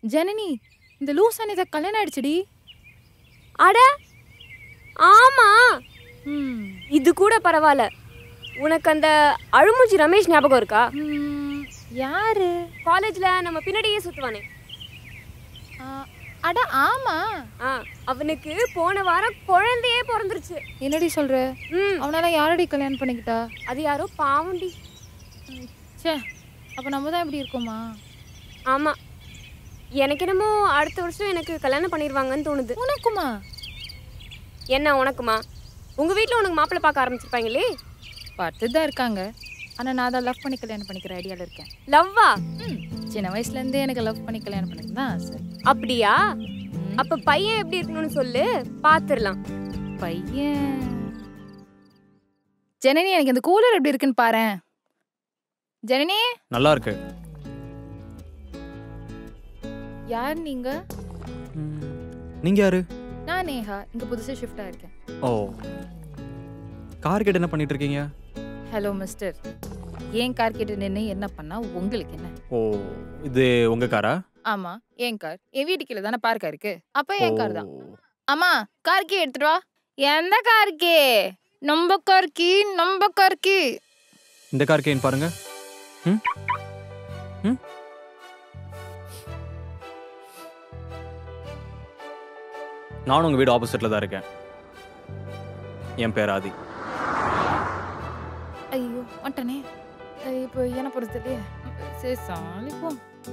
ஜனனி இந்த லூஸ் அனிதா கல்யாணம் ஆயிடுச்சுடி அட ஆமா ம் இது கூட பரவாயில்ல உனக்கு அந்த அழுமூச்சி ரமேஷ் ஞாபகம் இருக்கா ம், யாரு காலேஜ்ல நம்ம பின்னாடியே சுத்துவானே ஆ, அட ஆமா ஆ அவனுக்கு போன வாரம் குழந்தையே பிறந்துருச்சு என்னடி சொல்ற ம் அவனால யாரடி கல்யாணம் பண்ணிக்கிட்டா அது யாரோ பாவண்டி ச்சே அப்ப நம்ம தான் இப்படி இருக்கோமா ஆமா எனக்கு என்னமோ அடுத்த வருஷம் எனக்கு கல்யாணம் பண்ணிடுவாங்கன்னு தோணுது உனக்குமா என்ன உனக்குமா உங்க வீட்ல உனக்கு மாப்பிள்ளை பார்க்க ஆரம்பிச்சிருப்பாங்களே பார்த்து தான் இருக்காங்க ஆனா நான் தான் லவ் பண்ணி கல்யாணம் பண்ணிக்கிற ஐடியால இருக்கேன் லவ்வா ம் சின்ன வயசுல இருந்தே எனக்கு லவ் பண்ணி கல்யாணம் பண்ணிக்க தான் ஆசை அப்படியா ம், அப்ப பையன் எப்படி இருக்கணும்னு சொல்லு பாத்துரலாம் பையன் ஜனனி எனக்கு இந்த கூலர் எப்படி இருக்குன்னு பாரேன் ஜனனி நல்லா இருக்கு யார் நீங்க ம், நீங்க யாரு நான் நேஹா இங்க புதுசா ஷிஃப்ட் ஆயிருக்கேன் ஓ கார் கிட்ட என்ன பண்ணிட்டு இருக்கீங்க ஹலோ மிஸ்டர் ஏன் கார் கிட்ட நின்று என்ன பண்ணா உங்களுக்கு என்ன ஓ இது உங்க காரா ஆமா ஏன் கார் என் வீட்டு கீழே தானே பார்க்கா இருக்கு அப்ப என் கார் தான் ஓ. அம்மா கார் கீ எடுத்துட்டு வா எந்த கார் கீ நம்ம கார் கீ நம்ம கார் கீ இந்த கார் கேன் பாருங்க ம் ம் நானும் உங்க வீடு ஆப்போசிட்ல தான் இருக்கேன் என் பேர் ஆதி ஐயோ வந்துட்டனே இப்போ என்ன பொறுத்து இல்லையே சரி சாலி போ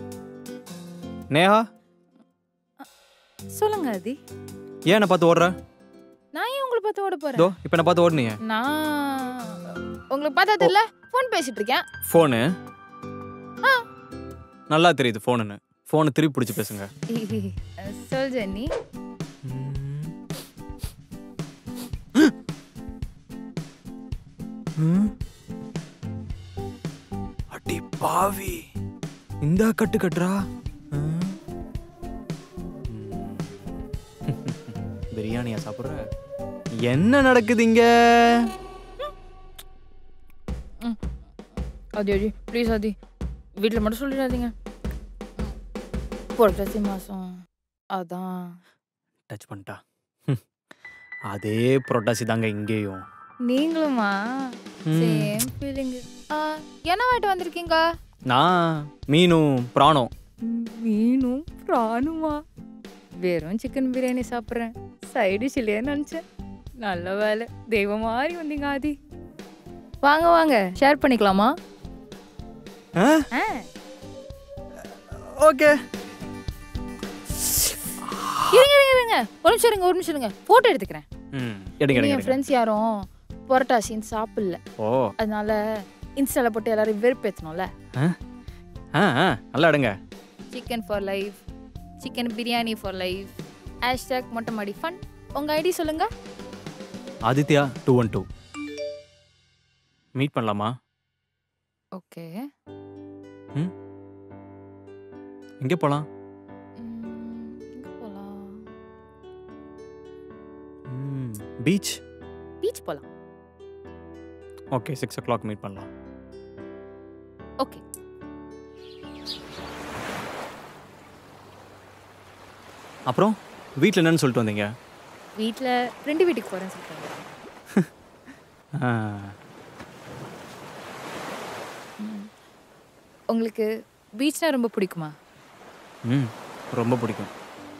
நேஹா சொல்லுங்க அதி ஏன் என்ன பார்த்து ஓடுற நான் ஏன் உங்களை பார்த்து ஓட இதோ போறேன் இப்போ என்ன பார்த்து ஓடுனீங்க நான் உங்களுக்கு பார்த்தது இல்ல ஃபோன் பேசிட்டு இருக்கேன் ஃபோனு ஆ. நல்லா தெரியுது ஃபோனுன்னு ஃபோனை திருப்பி பிடிச்சி பேசுங்க சொல் ஜென்னி ம். அடி பாவி இந்த கட்டு கட்டுறா ம். ம். பிரியாணியா சாப்பிட்ற என்ன நடக்குது இங்க அதி அதி ப்ளீஸ் அதி வீட்டில் மட்டும் சொல்லிடாதீங்க புரட்டாசி மாதம் அதான் டச் பண்ணிட்டா ம். அதே புரட்டாசி தாங்க இங்கேயும் நீங்களுமா ம். சேம் ஃபீலிங் என்ன வாட்டு வந்திருக்கீங்க நான் மீனும் பிராணம் மீனும் பிராணுமா வெறும் சிக்கன் பிரியாணி சாப்பிட்றேன் சைடு சில்லையே நினச்சேன் நல்ல வேலை தெய்வம் மாதிரி வந்தீங்க ஆதி வாங்க வாங்க ஷேர் பண்ணிக்கலாமா ஆ ஆ ஓகே இருங்க இருங்க இருங்க ஒரு நிமிஷம் இருங்க ஒரு நிமிஷம் இருங்க ஃபோட்டோ எடுத்துக்கிறேன் ம் எடுங்க இனி எடுங்க என் எடுங்க. ஃப்ரெண்ட்ஸ் யாரும் புரட்டாசின்னு சாப்பிடல ஓ அதனால இன்ஸ்டால போட்டு எல்லாரும் வெறுப்பேற்றணும்ல ஆ ஆ நல்லா எடுங்க chicken for life chicken biryani for life hashtag மொட்டை மாடி ஃபன் உங்கள் ஐடி சொல்லுங்க Aditya two one two meet பண்ணலாமா ஓகே எங்கே போகலாம் எங்கே போகலாம் பீச் பீச் போகலாம் okay six o'clock meet பண்ணலாம் ஓகே அப்புறம் வீட்டில் என்னன்னு சொல்லிட்டு வந்தீங்க வீட்டில் ஃப்ரெண்டு வீட்டுக்கு போகிறேன்னு சொல்லிட்டாங்க ஆ, உங்களுக்கு பீச்னா ரொம்ப பிடிக்குமா ம் ரொம்ப பிடிக்கும்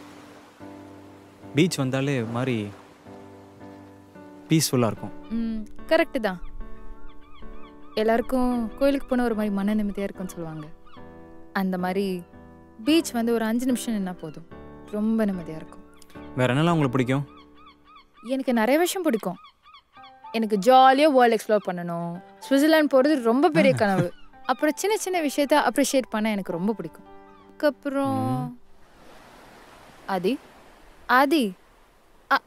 பீச் வந்தாலே ஒரு மாதிரி பீஸ்ஃபுல்லாக இருக்கும் ம் கரெக்டு தான் எல்லாருக்கும் கோயிலுக்கு போனால் ஒரு மாதிரி மன நிம்மதியாக இருக்கும்னு சொல்லுவாங்க அந்த மாதிரி பீச் வந்து ஒரு அஞ்சு நிமிஷம் நின்னா போதும் ரொம்ப நிம்மதியாக இருக்கும் வேற என்னலாம் உங்களுக்கு பிடிக்கும் எனக்கு நிறைய விஷயம் பிடிக்கும் எனக்கு ஜாலியாக வேர்ல்ட் எக்ஸ்ப்ளோர் பண்ணணும் சுவிட்சர்லாந்து போகிறது ரொம்ப பெரிய கனவு அப்புறம் சின்ன சின்ன விஷயத்த அப்ரிஷியேட் பண்ண எனக்கு ரொம்ப பிடிக்கும் அதுக்கப்புறம் ஆதி ஆதி அ-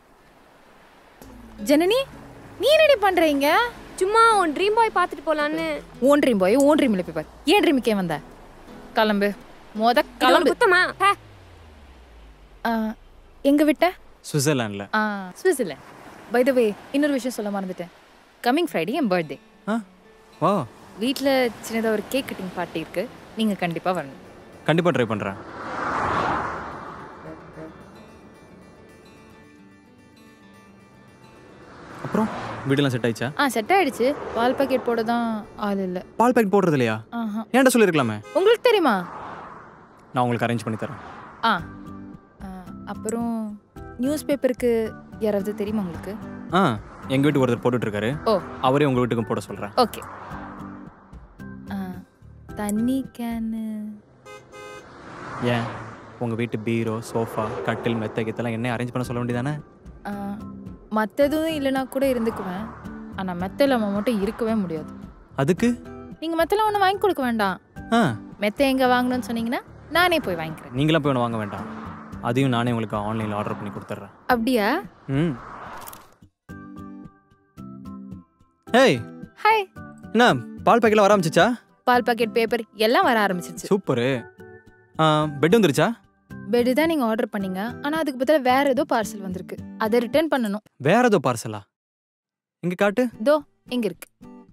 ஜனனி நீ என்னடி பண்றீங்க சும்மா உன் ட்ரீம் பாய் பார்த்துட்டு போலான்னு ஓன் ட்ரீம் போய் ஓன் ட்ரீம்ல போய் பாரு ஏன் ட்ரீமுக்கே வந்த கிளம்பு மொத இது ஒரு கிளம்பு குத்தமா ஹே, ஆ, எங்க விட்ட சுவிட்சர்லாண்டில் ஆ சுவிட்சர்லாந்து பை த வே இன்னொரு விஷயம் சொல்ல மறந்துட்டேன் கம்மிங் ஃப்ரைடே என் பர்த்டே ஆ வா வீட்டில் சின்னதாக ஒரு கேக் கட்டிங் பார்ட்டி இருக்கு நீங்கள் கண்டிப்பாக வரணும் கண்டிப்பாக ட்ரை பண்ணுறேன் வீடெல்லாம் செட் ஆயிடுச்சா ஆ செட் ஆயிடுச்சு பால் பாக்கெட் போட தான் ஆள் இல்லை பால் பேக்கெட் போடுறது இல்லையா ஆஹா ஏன்டா சொல்லியிருக்கலாமே உங்களுக்கு தெரியுமா நான் உங்களுக்கு அரேஞ்ச் பண்ணி தரேன் ஆ ஆ, அப்புறம் நியூஸ் பேப்பருக்கு யாராவது தெரியுமா உங்களுக்கு ஆ எங்கள் வீட்டுக்கு ஒருத்தர் போட்டுட்டு இருக்காரு ஓ. அவரே உங்கள் வீட்டுக்கும் போட சொல்கிறேன் ஓகே ஆ, தண்ணி கேனு ஏன் உங்கள் வீட்டு பீரோ சோஃபா கட்டில் மெத்த கித்தெல்லாம் என்ன அரேஞ்ச் பண்ண சொல்ல வேண்டியதானே மற்றதும் இல்லைனா கூட இருந்துக்குவேன் ஆனால் மெத்த இல்லாமல் மட்டும் இருக்கவே முடியாது அதுக்கு நீங்கள் மெத்தெல்லாம் ஒன்றும் வாங்கி கொடுக்க வேண்டாம் ஆ மெத்த எங்கே வாங்கணும்னு சொன்னீங்கன்னா நானே போய் வாங்கிக்கிறேன் நீங்களாம் போய் ஒன்று வாங்க வேண்டாம் அதையும் நானே உங்களுக்கு ஆன்லைனில் ஆர்டர் பண்ணி கொடுத்துட்றேன் அப்படியா ம் ஏய் ஹாய் என்ன பால் பேக்கெட்லாம் வர ஆரம்பிச்சிச்சா பால் பாக்கெட் பேப்பர் எல்லாம் வர ஆரம்பிச்சிருச்சு சூப்பரு பெட் வந்துருச்சா பெட் தான் நீங்கள் ஆர்டர் பண்ணீங்க ஆனால் அதுக்கு பதிலா வேற ஏதோ பார்சல் வந்திருக்கு அதை ரிட்டர்ன் பண்ணணும் வேற ஏதோ பார்சலா இங்க காட்டு தோ இங்க இருக்கு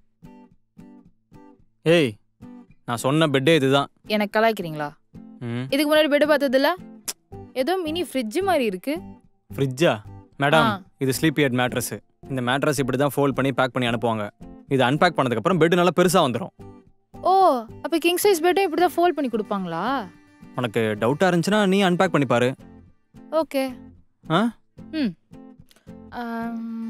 ஏய் நான் சொன்ன பெட்டே இதுதான் எனக்கு கலாய்க்கிறீங்களா ம் இதுக்கு முன்னாடி பெட் பார்த்ததில்ல ஏதோ மினி ஃப்ரிட்ஜ் மாதிரி இருக்கு ஃப்ரிட்ஜா மேடம் ஆ. இது ஸ்லீப் எட் மேட்ரஸ் இந்த மேட்ரஸ் இப்படி தான் ஃபோல்ட் பண்ணி பேக் பண்ணி அனுப்புவாங்க இது அன்பேக் பண்ணதுக்கப்புறம் பெட் நல்லா பெருசாக வந்துடும் ஓ அப்போ கிங் சைஸ் பெட்டும் இப்படி தான் ஃபோல்ட் பண்ணி கொடுப்பாங்களா உனக்கு டவுட்டாக இருந்துச்சுன்னா நீ அன்பேக் பண்ணி பாரு ஓகே ஆ? ம் ஆம்,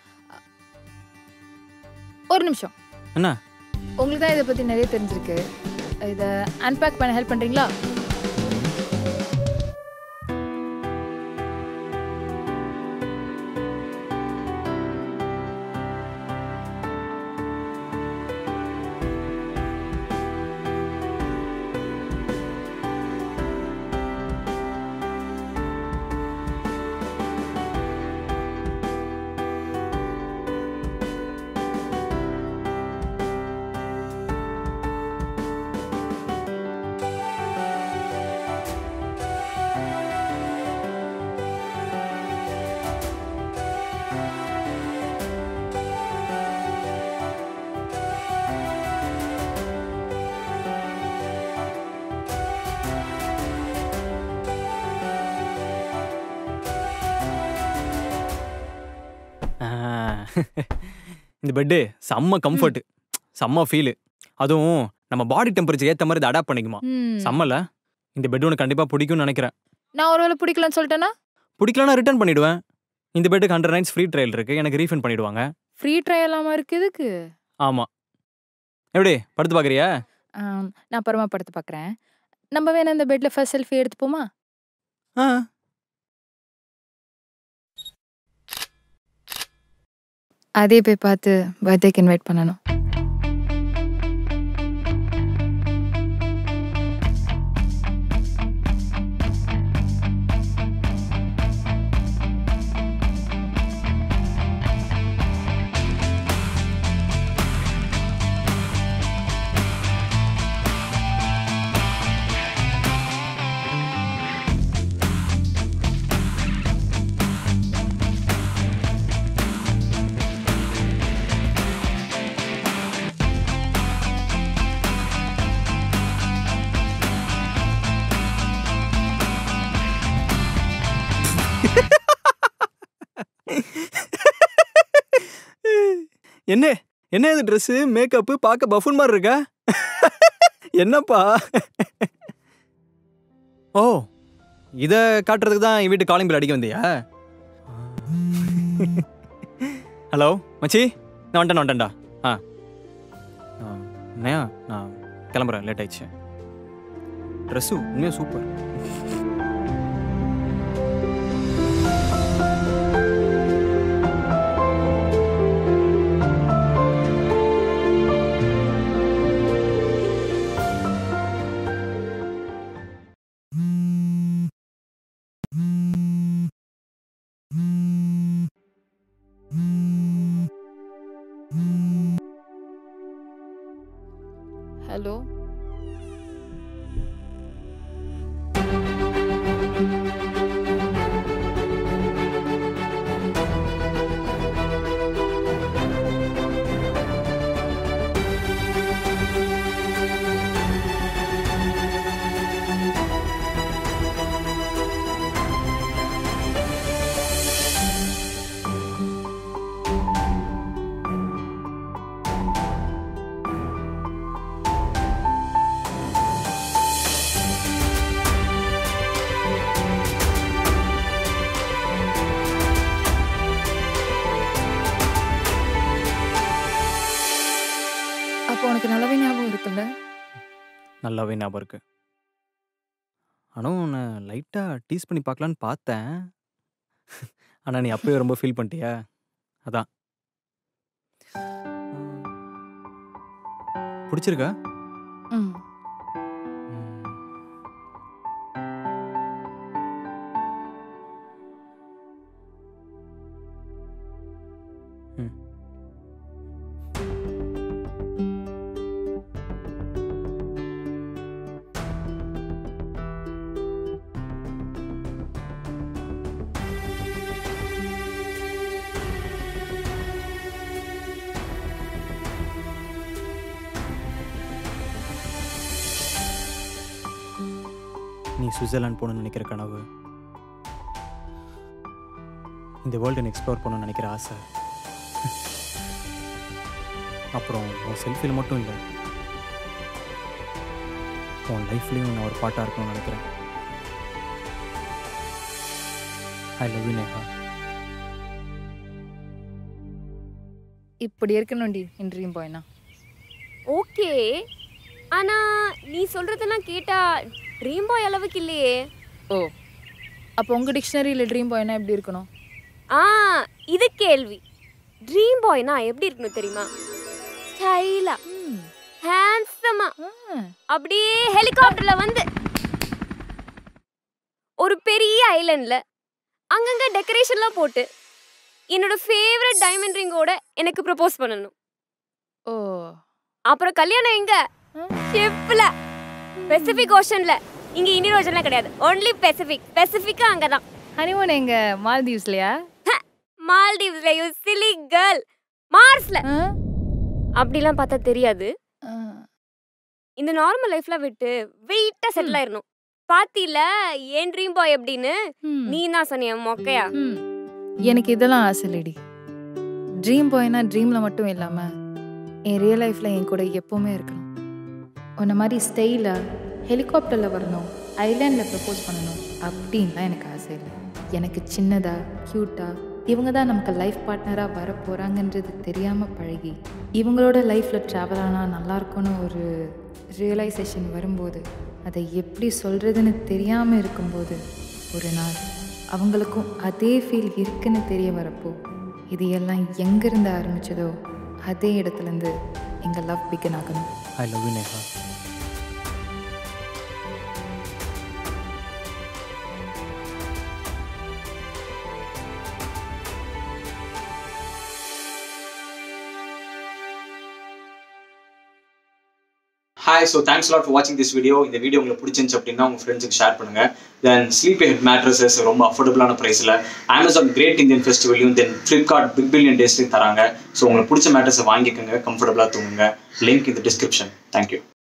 ஒரு நிமிஷம் என்ன? உங்களுக்கு தான் இதை பற்றி நிறைய தெரிஞ்சிருக்கு இதை அன்பேக் பண்ண ஹெல்ப் பண்ணுறீங்களா ஆ. இந்த பெட்டு செம்ம கம்ஃபர்ட் செம்ம ஃபீலு அதுவும் நம்ம பாடி டெம்பரேச்சர் ஏற்ற மாதிரி இதை அடாப்ட் பண்ணிக்குமா ம் செம்மல இந்த பெட் உனக்கு கண்டிப்பாக பிடிக்கும்னு நினைக்கிறேன் நான் ஒருவேளை பிடிக்கலன்னு சொல்லிட்டேன்னா பிடிக்கலனா ரிட்டர்ன் பண்ணிடுவேன் இந்த பெட்டுக்கு ஹண்ட்ரட் நைட்ஸ் ஃப்ரீ ட்ரையல் இருக்கு எனக்கு ரீஃபண்ட் பண்ணிடுவாங்க ஃப்ரீ ட்ரையலாமா இருக்கு இதுக்கு ஆமாம் எப்படி படுத்து பார்க்குறியா ஆம், நான் அப்புறமா படுத்து பார்க்குறேன் நம்ம வேணா இந்த பெட்ல ஃபர்ஸ்ட் செல்ஃபி எடுத்துப்போமா ஆ அதே போய் பார்த்து பர்த்டேக்கு இன்வைட் பண்ணணும் என்ன என்ன இது ட்ரெஸ்ஸு மேக்கப்பு பார்க்க பஃபுன் மாதிரி இருக்கா என்னப்பா ஓ இதை காட்டுறதுக்கு தான் என் வீட்டு காலிங் பில் அடிக்க வந்தியா ஹலோ மச்சி நான் வந்துட்டேன் நான் வந்துட்டேன்டா ஆ ஆ, என்னையா நான் கிளம்புறேன் லேட் ஆயிடுச்சு ட்ரெஸ்ஸு உண்மையாக சூப்பர் ஹலோ நல்லாவே ஞாபகம் இருக்கு ஆனால் உன்னை லைட்டாக டீஸ் பண்ணி பார்க்கலான்னு பார்த்தேன் ஆனால் நீ அப்பயே ரொம்ப ஃபீல் பண்ணிட்டியா அதான் பிடிச்சிருக்கா ம் ம். ம். நீ சுவிட்சர்லாந்து போகணும்னு நினைக்கிற கனவு இந்த வேர்ல்டு எக்ஸ்ப்ளோர் பண்ணணும்னு நினைக்கிற ஆசை அப்புறம் உன் செல்ஃபியில் மட்டும் இல்லை உன் லைஃப்லேயும் நான் ஒரு பாட்டாக இருக்கணும்னு நினைக்கிறேன் ஐ லவ் யூ நேஹா இப்படி இருக்கணும்டி என் ட்ரீம் பாய்னா ஓகே ஆனா நீ சொல்றதெல்லாம் கேட்டா ட்ரீம் பாய் அளவுக்கு இல்லையே ஓ அப்போ உங்கள் டிக்ஷனரியில் ட்ரீம் பாய்னா எப்படி இருக்கணும் ஆ இது கேள்வி ட்ரீம் பாய்னா எப்படி இருக்கணும் தெரியுமா ஸ்டைலா ம் ஹேண்ட்ஸமா ஆ அப்படியே ஹெலிகாப்டர்ல வந்து ஒரு பெரிய ஐலண்ட்ல அங்கங்க டெக்கரேஷன்லாம் போட்டு என்னோட ஃபேவரட் டைமண்ட் ரிங்கோட எனக்கு ப்ரப்போஸ் பண்ணணும் ஓ அப்புறம் கல்யாணம் எங்க ஆ. ஷிப்ல பெசிபிக் ஓஷன்ல இங்க இந்தியன் ஓஷன்லாம் கிடையாது ஒன்லி பெசிபிக் பெசிபிக்கா அங்கதான் ஹனிமூன் எங்க மால்தீவ்ஸ்லையா மால்டீவ்ஸ்ல யூ சிலி கேர்ள் மார்ஸ்ல ஆ அப்படிலாம் பார்த்தா தெரியாது ஆ. இந்த நார்மல் லைஃப்ல விட்டு வெயிட்டா செட்டில் ஆயிரணும் பாத்தில ஏன் ட்ரீம் பாய் அப்படின்னு ம். நீ தான் சொன்னிய மொக்கையா ம். எனக்கு இதெல்லாம் ஆசை இல்லடி ட்ரீம் பாய்னா ட்ரீமில் மட்டும் இல்லாமல் என் ரியல் லைஃப்பில் என் கூட எப்போவுமே இருக்கணும் உன்ன மாதிரி ஸ்டைலாக ஹெலிகாப்டரில் வரணும் ஐலாண்டில் ப்ரப்போஸ் பண்ணணும் அப்படின்லாம் எனக்கு ஆசை இல்லை எனக்கு சின்னதாக க்யூட்டாக இவங்க தான் நமக்கு லைஃப் பார்ட்னராக வர போகிறாங்கன்றது தெரியாமல் பழகி இவங்களோட லைஃப்பில் ட்ராவல் ஆனால் நல்லாயிருக்கும்னு ஒரு ரியலைசேஷன் வரும்போது அதை எப்படி சொல்கிறதுன்னு தெரியாமல் இருக்கும்போது ஒரு நாள் அவங்களுக்கும் அதே ஃபீல் இருக்குன்னு தெரிய வரப்போ இது எல்லாம் எங்கேருந்து ஆரம்பிச்சதோ அதே இடத்துலேருந்து எங்கள் லவ் பிகன் ஆகணும் I love you Neha hi so thanks lot for வாட்சிங் திஸ் வீடியோ இந்த வீடியோ உங்களுக்கு பிடிச்சிருந்துச்சு அப்படின்னா உங்கள் ஃப்ரெண்ட்ஸுக்கு ஷேர் பண்ணுங்க தென் ஸ்லீப் ஹெட் மேட்ரஸஸ் ரொம்ப அஃபோர்டபுளான ப்ரைஸில் அமேசான் கிரேட் இந்தியன் ஃபெஸ்டிவலையும் தென் ஃப்ளிப்கார்ட் பிக் பில்லியன் டேஸ்லையும் தராங்க ஸோ உங்களுக்கு பிடிச்ச மேட்ரஸை வாங்கிக்கோங்க கம்ஃபர்டபுளாக தூங்குங்க லிங்க் இந்த டிஸ்கிரிப்ஷன் தேங்க்யூ